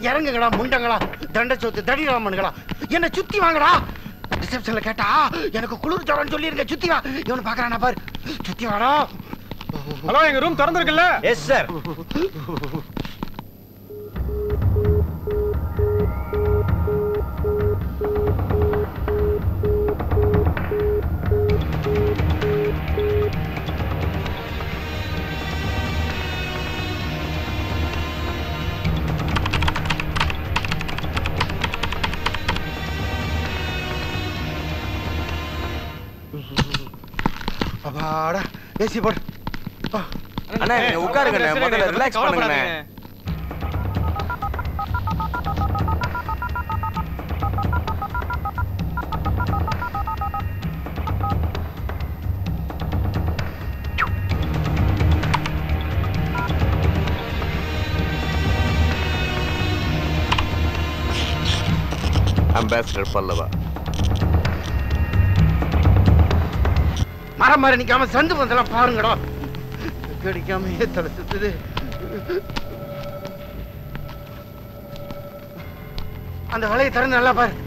இறங்குங்களா முண்டங்களா தண்ட சொத்து தடிராமனுங்களா என்ன சுத்தி வாங்கடா ரிசப்ஷன்ல கேட்டா எனக்கு குளிர் ஜுரம் சொல்லிருங்க சுத்தி வா இவனை பாக்குறானா பாரு சுத்தி வாடா ஹலோ எங்க ரூம் திறந்திருக்குல்ல எஸ் சார் அப்பாடா ஏசி போடு ஆ. அண்ணா நீங்க உட்காருங்கண்ணே முதல்ல ரிலாக்ஸ் பண்ணுங்கண்ணே அம்பாசிடர் பல்லவா மரம் மாதிரி நிக்காம சந்து பந்தெல்லாம் பாருங்கடா கடிக்காம தலை சுத்துது அந்த வலையை திறந்து நல்லா பாரு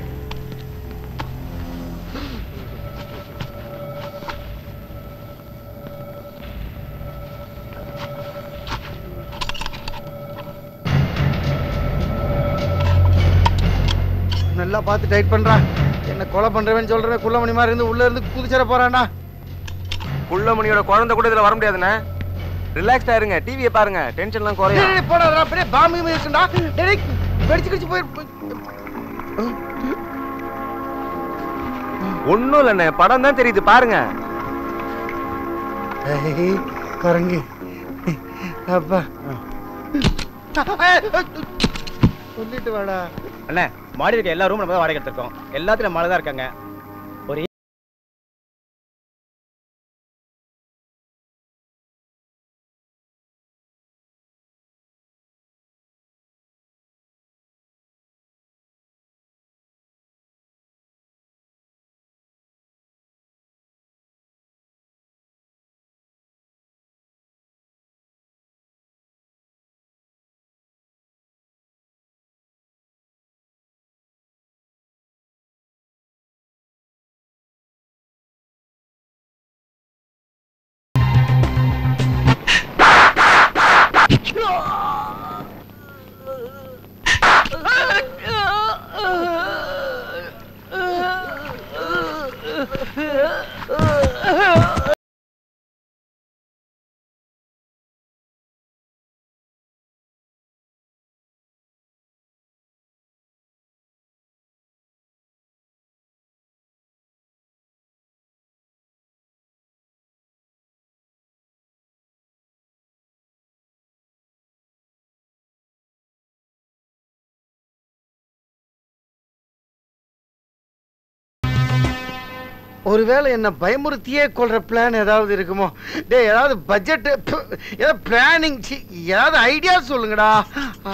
நல்லா பார்த்து டைட் பண்றா என்ன கொலை பண்றவன் சொல்றவன் குள்ளமணி மாதிரி இருந்து உள்ள இருந்து குதிச்சிட போறான்டா குள்ளமணியோட குழந்தை கூட இதுல வர முடியாதுண்ணே ரிலாக்ஸ்டா இருங்க டிவியை பாருங்க டென்ஷன்லாம் குறையும் டேய், டேய், போடாதடா அப்படியே பாம்பு இருக்குண்டா டேய், டேய், வெடிச்சு கிடிச்சு போய் ஒண்ணும் இல்லண்ணே படம் தான் தெரியுது பாருங்க ஏய், குரங்கு அப்பா சொல்லிட்டு வாடா அண்ணே மாடி இருக்க எல்லா ரூமும் நம்ம தான் வாடகை எடுத்திருக்கோம் எல்லாத்துலயும் மழை தான் இருக்காங்க ஒரு ஒருவேளை என்ன பயமுறுத்தியே கொள்ற பிளான் ஏதாவது இருக்குமோ டேய் ஏதாவது பட்ஜெட் ஏதாவது பிளானிங் ஏதாவது ஐடியா சொல்லுங்கடா ஆ.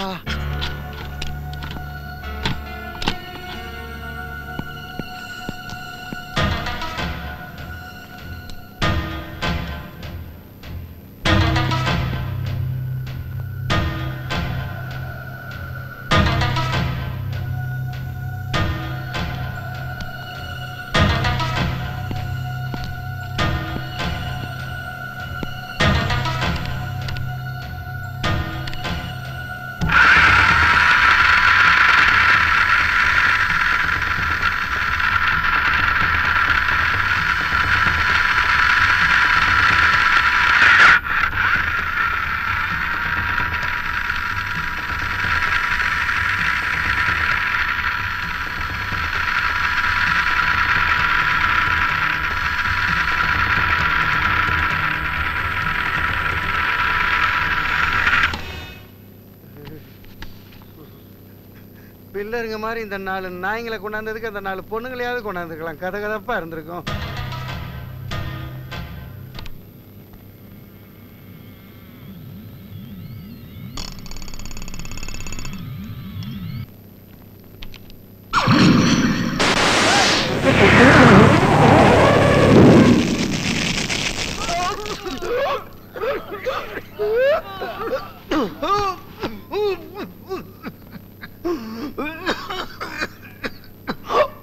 பில்லருங்க மாதிரி இந்த நாலு நாய்ங்களை கொண்டாந்ததுக்கு அந்த நாலு பொண்ணுங்களையாவது கொண்டாந்துக்கலாம் கதை கதப்பா இருந்திருக்கும்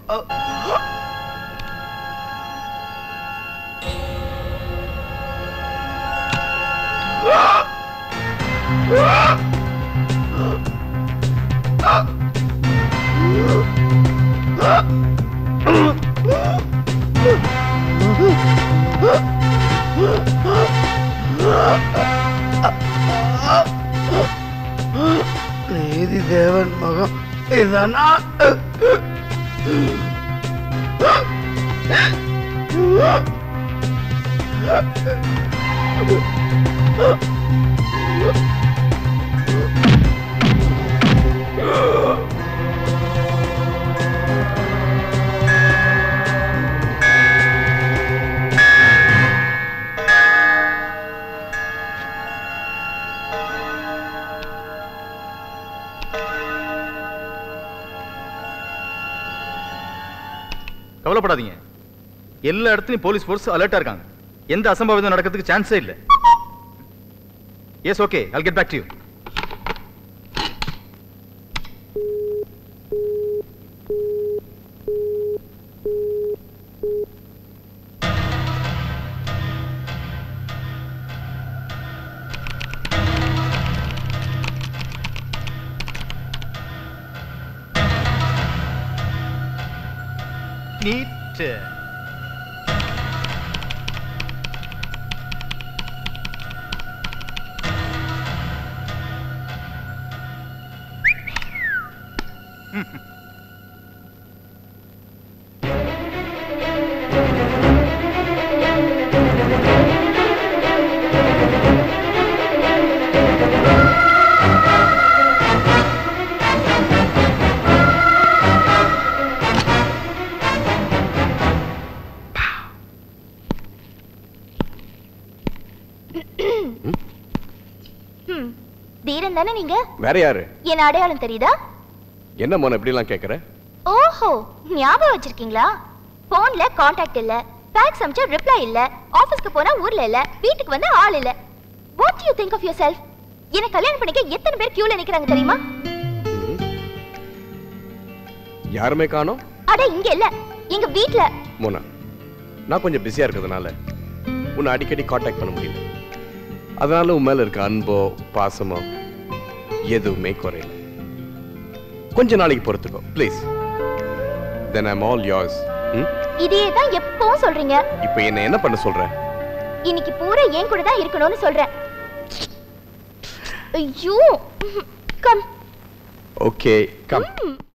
நீதி தேவன் மகம் இதனா கவலைப்படாதீங்க எல்லா இடத்துலயும் போலீஸ் ஃபோர்ஸ் அலர்ட்டா இருக்காங்க எந்த அசம்பாவிதம் நடக்கிறதுக்கு சான்ஸே இல்ல yes okay I'll get back to you நீட் ம் தீரன் தானே நீங்க வேற யாரு என் அடையாளம் தெரியுதா என்ன மோன எப்படிலாம் கேக்குற ஓஹோ ஞாபகம் வச்சிருக்கீங்களா போன்ல காண்டாக்ட் இல்ல ஃபேக்ஸ் அனுப்பிச்சா ரிப்ளை இல்ல ஆபீஸ்க்கு போனா ஊர்ல இல்ல வீட்டுக்கு வந்து ஆள் இல்ல what you think of yourself என்ன கல்யாணம் பண்ணிக்க எத்தனை பேர் கியூல நிக்கிறாங்க தெரியுமா யாருமே காணோம் அட இங்க இல்ல எங்க வீட்ல மோனா நான் கொஞ்சம் பிஸியா இருக்கிறதுனால உன்னை அடிக்கடி காண்டாக்ட் பண்ண முடியல அதனால உன் மேல இருக்க அன்போ பாசமோ எதுவுமே குறையல கொஞ்ச நாளைக்கு பொறுத்துக்கோ please then I'm all yours ம் இதையே தான் எப்பவும் சொல்றீங்க இப்போ என்ன என்ன பண்ண சொல்ற இன்னைக்கு பூரா ஏன் கூட தான் இருக்கணும்னு சொல்றேன் ஐயோ கம் ஓகே கம் ம்